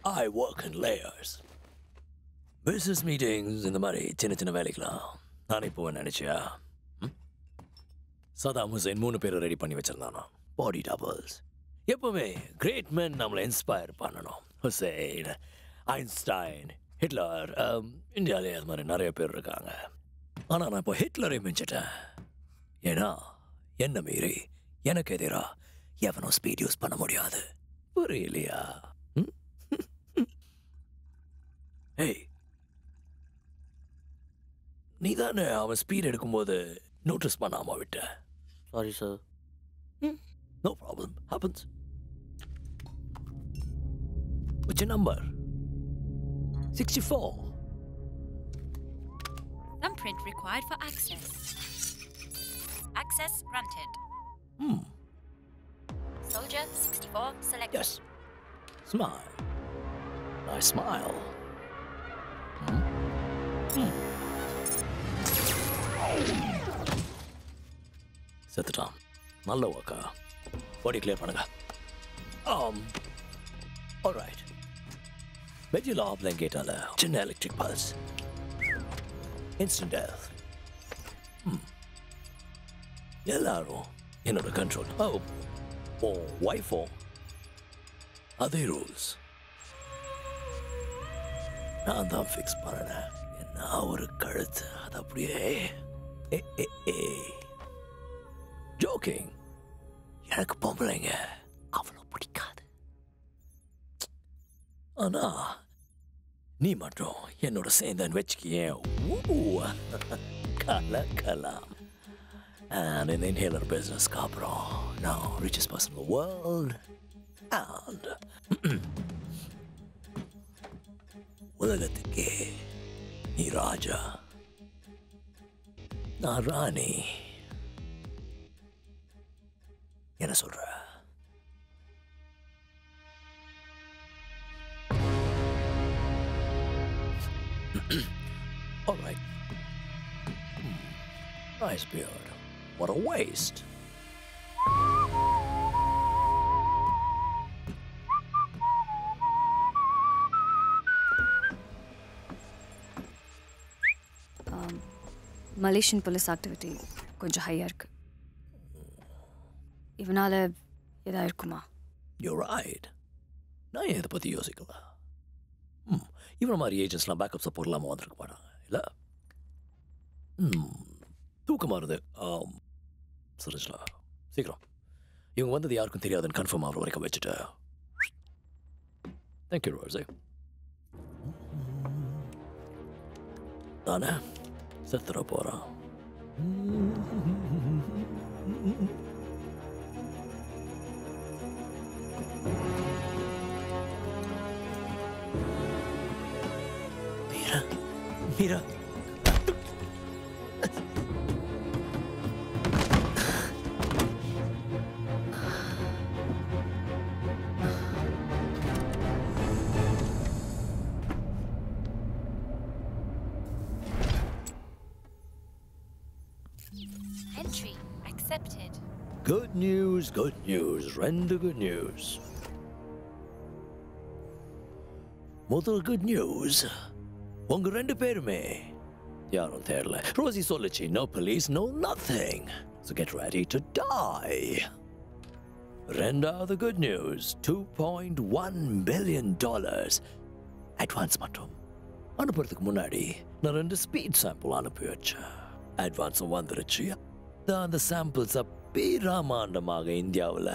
I work in layers business meetings இந்த மாதிரி சின்ன சின்ன வேலைக்கெல்லாம் நானே போவேன் நினைச்சியா ம்? சதாம் ஹுசைன் மூணு பேரை ரெடி பண்ணி வச்சிருந்தானோ பாடி டபுள்ஸ் எப்பவுமே கிரேட் men நம்மளை இன்ஸ்பயர் பண்ணணும் ஹுசைன் ஐன்ஸ்டைன் ஹிட்லர் இந்தியாவிலே அது மாதிரி நிறைய பேர் இருக்காங்க ஆனால் நான் இப்போ ஹிட்லரை மிஞ்சிட்டேன் ஏன்னா என்ன மீறி எனக்கு எதிரா எவனும் ஸ்பீட் யூஸ் பண்ண முடியாது புரியலையா ம்? ஏய் நீ தானே அவன் ஸ்பீட் எடுக்கும்போது நோட்டீஸ் பண்ணாம விட்ட sorry sir no problem happens What's your number? 64. Thumbprint required for access. Access granted. Hmm. Soldier 64 selected. Yes. Smile. Nice smile. Hmm. Hmm. செத்துட்டான் நல்ல ஒர்க்கா பாடி கிளியர் பண்ணுங்க ஆம் ஆல்ரைட் மெஜில் ஆப்லைன் கேட்டால சின்ன எலக்ட்ரிக் பல்ஸ் இன்ஸ்டன்ட் டெத் எல்லாரும் என்னோட கண்ட்ரோல் ஓ ஓ ஒய்ஃபோ அதே rules நான் தான் ஃபிக்ஸ் பண்ணேன் என்ன ஒரு கழுத்து அது அப்படியே ஏ ஏ ஏ ஜோக்கிங் எனக்கு பொம்பளைங்க அவ்வளோ பிடிக்காது ஆனா நீ மட்டும் என்னோட சேர்ந்தன் வச்சுக்கியேன் கலக்கலாம் and in the inhaler business அப்புறம் now richest person in the world and உலகத்துக்கே நீ ராஜா நான் ராணி என்ன சொல்ற All right. Hmm. Nice beard. What a waste. Malaysian police activity கொஞ்சம் ஹையாக இருக்கு இவனால் எதா இருக்குமா You're right. நான் ஏன் இதை பற்றி யோசிக்கல ம் இவனை மாதிரி ஏஜென்ட்ஸ்லாம் பேக்கப் சப்போர்ட் இல்லாமல் வந்திருக்க மாட்டாங்க இல்லை ம் தூக்கமாக வருது ஆம் சரிங்களா சீக்கிரம் இவங்க வந்தது யாருக்கும் தெரியாதுன்னு கன்ஃபார்ம் ஆகிற வரைக்கும் வச்சுட்டு தேங்க்யூ ரோஸே தானே செத்துற போகிறான் Meera Meera Entry accepted. Good news, good news, ரெண்டு good news. முதல் குட் நியூஸ் உங்க ரெண்டு பேருமே யாரும் தேடல ரோசி சொல்லுச்சு no police no nothing so get ready to die ரெண்டாவது good news two point one billion dollars advance மட்டும் அனுப்புறதுக்கு முன்னாடி நான் ரெண்டு ஸ்பீட் சாம்பிள் அனுப்பி வச்சேன் அட்வான்ஸும் வந்துருச்சு அதான் அந்த சாம்பிள்ஸ் பிரமாண்டமாக இந்தியாவில்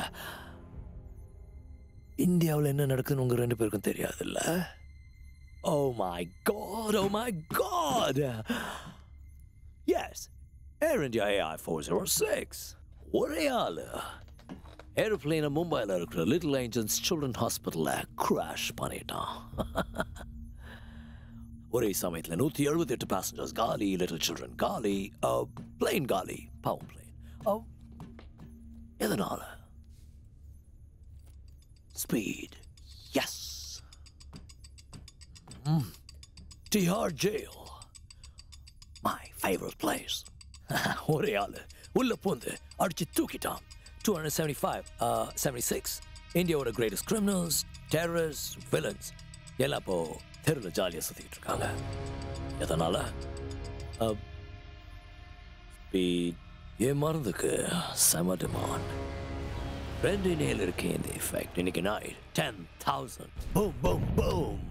இந்தியாவில் என்ன நடக்குதுன்னு உங்க ரெண்டு பேருக்கும் தெரியாதுல்ல oh my god oh my god yes Air India AI four zero six ஒரே ஆளு ஏரோப்ளேனை மும்பையில் இருக்கிற லிட்டில் ஏஞ்சல்ஸ் சில்ட்ரன் ஹாஸ்பிட்டலில் கிராஷ் பண்ணிட்டான் ஒரே சமயத்தில் நூற்றி எழுபத்தி எட்டு பேசஞ்சர்ஸ் காலி லிட்டில் சில்ட்ரன் காலி பிளேன் காலி பவன் பிளேன் எதனால speed S T R jail my favourite place ஒரே ஆளு உள்ள பூந்து அடிச்சு தூக்கிட்டான் two hundred seventy five seventy six இந்தியாவோட கிரேட்டஸ்ட் கிரிமினல்ஸ் டெரரிஸ்ட் வில்லன்ஸ் எல்லாம் இப்போ தெருவில் ஜாலியாக சுற்றிக்கிட்டு இருக்காங்க எதனால அஹ், speed என் மருந்துக்கு செம டிமாண்ட் ரெண்டு நேல் இருக்கு இந்த எஃபெக்ட் இன்னைக்கு night ten thousand boom boom boom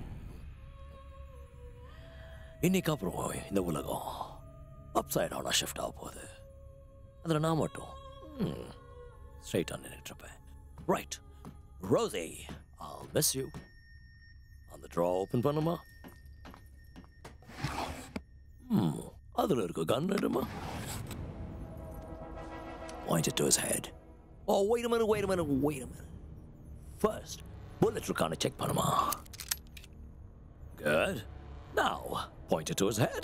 இன்னைக்கு அப்புறம் இந்த உலகம் அப்சைட் டவுனாக ஷிஃப்ட் ஆக போகுது அதில் நான் மட்டும் ஸ்ட்ரைட்டாக நின்றுட்டுருப்பேன் ரைட் ரோசே I'll miss you அந்த ட்ரா ஓப்பன் பண்ணுமா ம் அதில் இருக்க கன் எடுமா Pointed to his head. Oh, wait a minute, wait a minute, wait a minute. First, bullet இருக்கான check பண்ணுமா Good. Now, point it to his head.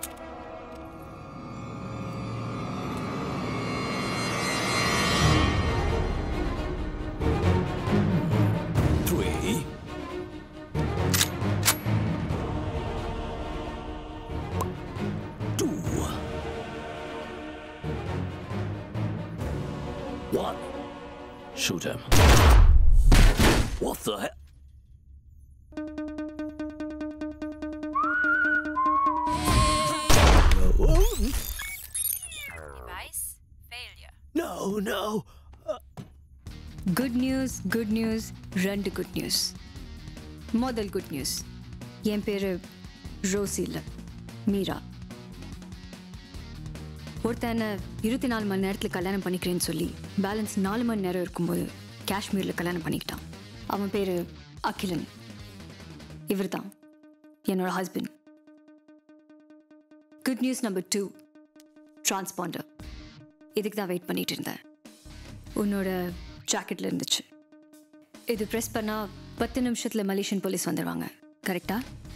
Three. Two. One. Shoot him. What the hell? Device failure. No, no. Good news good news ரெண்டு good news முதல் good news என் பேர் Rosie இல்லை மீரா ஒருத்தனை இருபத்தி நாலு மணி நேரத்தில் கல்யாணம் பண்ணிக்கிறேன்னு சொல்லி பேலன்ஸ் நாலு மணி நேரம் இருக்கும்போது காஷ்மீரில் கல்யாணம் பண்ணிக்கிட்டான் அவன் பேர் அகிலன் இவர் தான் என்னோட husband good news number two transponder இதுக்கு தான் வெயிட் பண்ணிட்டு இருந்தேன் உன்னோட ஜாக்கெட்டில் இருந்துச்சு இது ப்ரெஸ் பண்ணால் பத்து நிமிஷத்தில் மலேசியன் போலீஸ் வந்துடுவாங்க கரெக்டா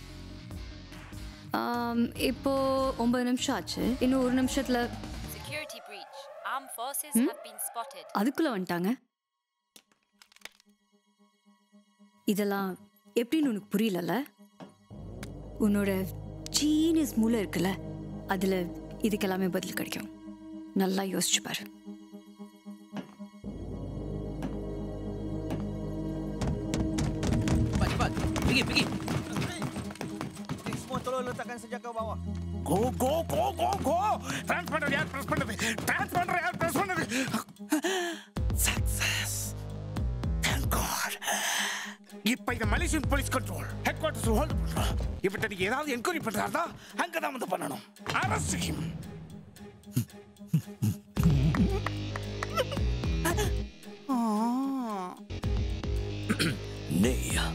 இப்போ ஒன்பது நிமிஷம் ஆச்சு இன்னும் ஒரு நிமிஷத்தில் Security breach. Armed forces have been spotted. அதுக்குள்ளே வந்துட்டாங்க இதெல்லாம் எப்படின்னு உனக்கு புரியலல்ல உன்னோட ஜீனியஸ் மூளை இருக்குல்ல அதில் இதுக்கெல்லாமே பதில் கிடைக்கும் நல்லா யோசிச்சு பாரு Cepat, cepat. Pergi, pergi. Semua tolong letakkan senjata bawah. கோ கோ கோ கோ கோ டிரான்ஸ்பண்டர் யார் பிரஸ் பண்ணது டிரான்ஸ்பண்டர் யார் பிரஸ் பண்ணது சக்சஸ் தேங்க் காட் இப்ப இந்த Malaysian police control headquarters hold பண்றோம் இப்ப நீங்க ஏதாவது என்கொயரி பண்றாருந்தா அங்க தான் வந்து பண்ணணும் அரஸ்ட் ஹிம் நீ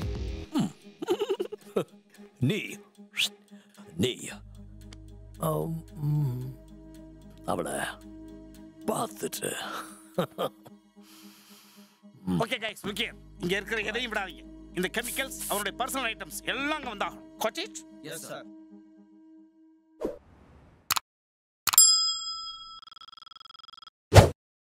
நீ நீ ஆம், ம். அவளை பார்த்துட்டு ஓகே கைஸ் ஓகே இங்க இருக்கிற எதையும் விடாதீங்க இந்த கெமிக்கல்ஸ் அவருடைய பர்சனல் ஐட்டம்ஸ் எல்லாம் அங்க வந்தாகும் கொச்சிட் Yes, sir.